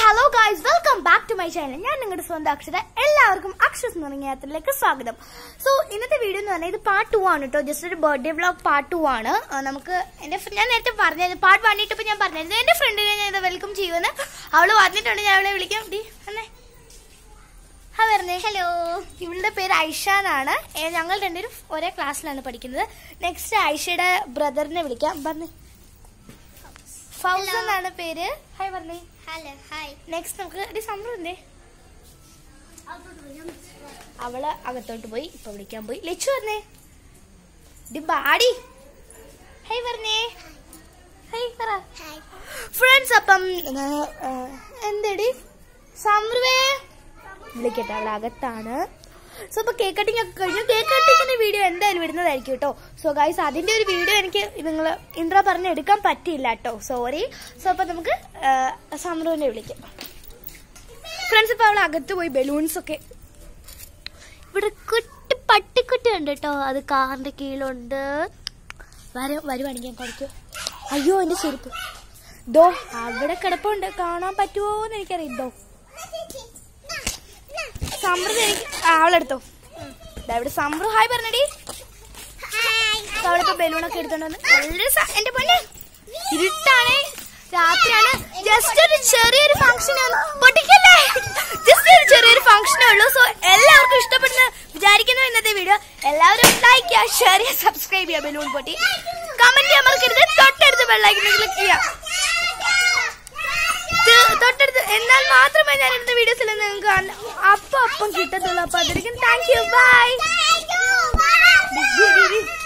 Hello guys welcome back to my channel ഞാൻ നിങ്ങളുടെ സ്വന്തം അക്ഷര എല്ലാവർക്കും അക്ഷസ് എന്ന് പറഞ്ഞ യാത്രയിലേക്ക് സ്വാഗതം സോ ഇന്നത്തെ വീഡിയോ എന്ന് പറഞ്ഞാൽ ഇത് പാർട്ട് ടു ആണ് കേട്ടോ ജസ്റ്റ് ഒരു ബർത്ത്ഡേ വ്ളോഗ് പാർട്ട് ടു ആണ് ആ, നമുക്ക് എന്റെ fr- ഞാൻ നേരത്തെ പറഞ്ഞത് പാർട്ട് വൺ ഇട്ടപ്പോൾ ഞാൻ പറഞ്ഞിരുന്നു എന്റെ ഫ്രണ്ടിനെ ഞാൻ ഇത് വെൽക്കം ചെയ്യുമെന്ന് അവള് വന്നിട്ടുണ്ട് ഞാൻ അവളെ വിളിക്കാം ഡി അന്നേ ഹാ പറഞ്ഞേ ഹലോ ഇവളുടെ പേര് ഐഷ എന്നാണ് ഏ, ഞങ്ങൾ രണ്ടുപേരും ഒരേ ക്ലാസ്സിലാണ് പഠിക്കുന്നത് നെക്സ്റ്റ് ഐഷയുടെ ബ്രദറിനെ വിളിക്കാം പറഞ്ഞേ ഫൗസ് എന്നാണ് പേര് ഹായ് പറഞ്ഞേ ഹലോ ഹായ് നെക്സ്റ്റ് നമുക്ക് ഒരു സംഭവം എന്തേ അവള് അകത്തോട്ട് പോയി ഇപ്പൊ വിളിക്കാൻ പോയി ലച്ചു പറഞ്ഞേ ഡി ബാടി ഹൈ പറഞ്ഞേ ഹൈ പറ ഹായ് ഫ്രണ്ട്സ് അപ്പം ആ, എന്തേടി സംരവേ വിളിക്കട്ടെ അവൾ അകത്താണ് സോ അപ്പൊ കേക്ക് കട്ടിങ് ഒക്കെ കഴിഞ്ഞു കേക്ക് കട്ടിങ്ങിന്റെ വീഡിയോ എന്തായാലും ഇടുന്നതായിരിക്കും കേട്ടോ സോ ഗൈസ് അതിന്റെ ഒരു വീഡിയോ എനിക്ക് നിങ്ങൾ ഇൻട്രോ പറഞ്ഞ് എടുക്കാൻ പറ്റിയില്ല കേട്ടോ സോറി സോ അപ്പൊ നമുക്ക് സംരവിനെ വിളിക്കാം ഫ്രണ്ട്സ് ഇപ്പൊ അവൾ അകത്ത് പോയി ബലൂൺസ് ഒക്കെ ഇവിടെ കുട്ടി പട്ടിക്കുട്ടി ഉണ്ട് കേട്ടോ അത് കാറിന്റെ കീഴിലുണ്ട് വര വരുവാണെങ്കിൽ ഞാൻ കാണിക്കും അയ്യോ എന്റെ ചെരുപ്പ് ദോ അവിടെ കിടപ്പുണ്ട് കാണാൻ പറ്റുമോ എന്ന് എനിക്കറിയാം ദോ സമൃദ്ധ എനിക്ക് ആ, അവളെടുത്തോ ദാ ഇവിടെ സമൃ ഹായ് പറഞ്ഞടി അപ്പൊ അവളിപ്പോ ബലൂണൊക്കെ എടുത്തോണ്ട് വന്ന് നല്ലൊരു സ- എന്റെ പൊന്നെ ഇരുട്ടാണ് രാത്രിയാണ് ജസ്റ്റ് ഒരു ചെറിയൊരു ഫംഗ്ഷൻ പൊട്ടിക്കല്ലേ ജസ്റ്റ് ഒരു ചെറിയൊരു ഫംഗ്ഷനേ ഉള്ളൂ സോ എല്ലാവർക്കും ഇഷ്ടപ്പെടുന്ന വിചാരിക്കുന്നു ഇന്നത്തെ വീഡിയോ എല്ലാവരും ലൈക്ക് ചെയ്യുക ഷെയർ ചെയ്യുക സബ്സ്ക്രൈബ് ചെയ്യുക ബലൂൺ പൊട്ടി കമന്റ് ചെയ്യാൻ മറക്കരുത് തൊട്ടടുത്ത് ബെല്ലൈക്കൻ ക്ലിക്ക് ചെയ്യാം ത്- തൊട്ടടുത്ത് എന്നാൽ മാത്രമേ ഞാൻ ഇടുന്ന വീഡിയോസിൽ നിങ്ങൾക്ക് കാണ- അപ്പം അപ്പം കിട്ടത്തുള്ളൂ അപ്പൊ അതിരിക്കും താങ്ക് യു ബൈ Bye.